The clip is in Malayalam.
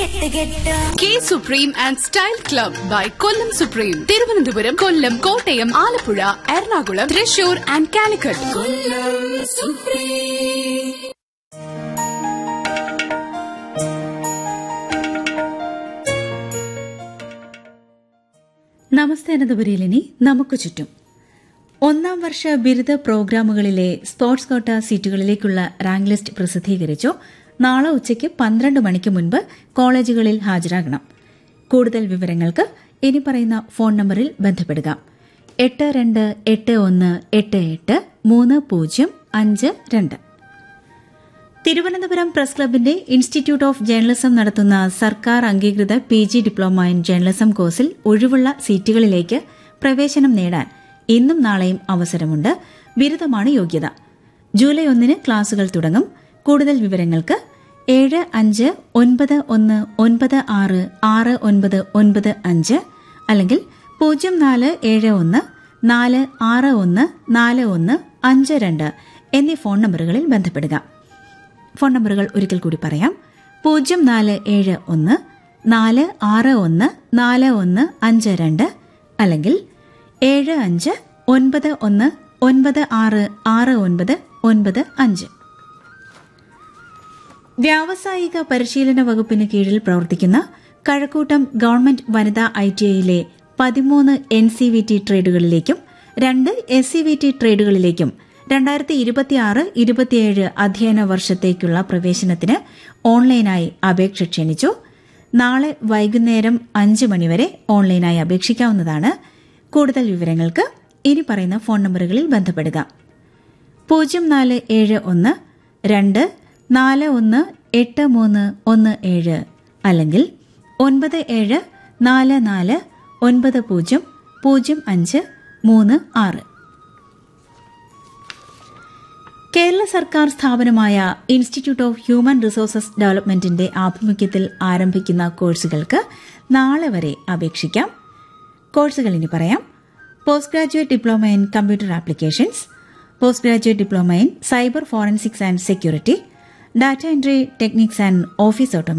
K supreme and style club by Kollam supreme Thiruvananthapuram Kollam Kottayam Alappuzha Ernakulam Thrissur and Calicut നമസ്തേ അനന്തപുരിയിലിനി നമുക്ക് ചുറ്റും ഒന്നാം വർഷ ബിരുദ പ്രോഗ്രാമുകളിലെ സ്പോർട്സ് കോട്ട സീറ്റുകളിലേക്കുള്ള റാങ്ക് ലിസ്റ്റ് പ്രസിദ്ധീകരിച്ചു നാളെ ഉച്ചയ്ക്ക് പന്ത്രണ്ട് മണിക്ക് മുൻപ് കോളേജുകളിൽ ഹാജരാകണം കൂടുതൽ വിവരങ്ങൾക്ക് ഇനി പറയുന്ന ഫോൺ നമ്പറിൽ ബന്ധപ്പെടുക എട്ട് രണ്ട് എട്ട് ഒന്ന് എട്ട് എട്ട് മൂന്ന് പൂജ്യം അഞ്ച് രണ്ട് തിരുവനന്തപുരം പ്രസ് ക്ലബിന്റെ ഇൻസ്റ്റിറ്റ്യൂട്ട് ഓഫ് ജേർണലിസം നടത്തുന്ന സർക്കാർ അംഗീകൃത P G diploma in journalism കോഴ്സിൽ ഒഴിവുള്ള സീറ്റുകളിലേക്ക് പ്രവേശനം നേടാൻ ഇന്നും നാളെയും അവസരമുണ്ട് ബിരുദമാണ് യോഗ്യത ജൂലൈ ഒന്നിന് ക്ലാസുകൾ തുടങ്ങും കൂടുതൽ വിവരങ്ങൾക്ക് ഏഴ് അഞ്ച് ഒൻപത് ഒന്ന് ഒൻപത് ആറ് ആറ് ഒൻപത് ഒൻപത് അഞ്ച് അല്ലെങ്കിൽ പൂജ്യം നാല് ഏഴ് ഒന്ന് നാല് ആറ് ഒന്ന് നാല് ഒന്ന് അഞ്ച് രണ്ട് എന്നീ ഫോൺ നമ്പറുകളിൽ ബന്ധപ്പെടുക ഫോൺ നമ്പറുകൾ ഒരിക്കൽ കൂടി പറയാം പൂജ്യം നാല് ഏഴ് ഒന്ന് നാല് ആറ് ഒന്ന് നാല് ഒന്ന് അഞ്ച് രണ്ട് അല്ലെങ്കിൽ ഏഴ് അഞ്ച് ഒൻപത് ഒന്ന് ഒൻപത് ആറ് ആറ് ഒൻപത് ഒൻപത് അഞ്ച് വ്യാവസായിക പരിശീലന വകുപ്പിന് കീഴിൽ പ്രവർത്തിക്കുന്ന കഴക്കൂട്ടം ഗവൺമെന്റ് വനിതാ ഐ ടി ഐയിലെ പതിമൂന്ന് എൻ സി വി ടി ട്രേഡുകളിലേക്കും രണ്ട് എസ് സി വി ടി ട്രേഡുകളിലേക്കും രണ്ടായിരത്തി ഇരുപത്തിയാറ് ഇരുപത്തിയേഴ് അധ്യയന വർഷത്തേക്കുള്ള പ്രവേശനത്തിന് ഓൺലൈനായി അപേക്ഷ ക്ഷണിച്ചു നാളെ വൈകുന്നേരം അഞ്ച് മണിവരെ ഓൺലൈനായി അപേക്ഷിക്കാവുന്നതാണ് കൂടുതൽ വിവരങ്ങൾക്ക് ഇനി പറയുന്ന ഫോൺ നമ്പറുകളിൽ ബന്ധപ്പെടുക പൂജ്യം നാല് ഏഴ് ഒന്ന് രണ്ട് നാല് ഒന്ന് എട്ട് മൂന്ന് ഒന്ന് ഏഴ് അല്ലെങ്കിൽ ഒൻപത് ഏഴ് നാല് നാല് ഒൻപത് പൂജ്യം പൂജ്യം അഞ്ച് മൂന്ന് ആറ് കേരള സർക്കാർ സ്ഥാപനമായ ഇൻസ്റ്റിറ്റ്യൂട്ട് ഓഫ് ഹ്യൂമൻ റിസോഴ്സസ് ഡെവലപ്മെന്റിന്റെ ആഭിമുഖ്യത്തിൽ ആരംഭിക്കുന്ന കോഴ്സുകൾക്ക് നാളെ വരെ അപേക്ഷിക്കാം കോഴ്സുകൾ ഇനി പറയാം post graduate diploma in computer applications post graduate diploma in cyber forensics and security data entry techniques and office automation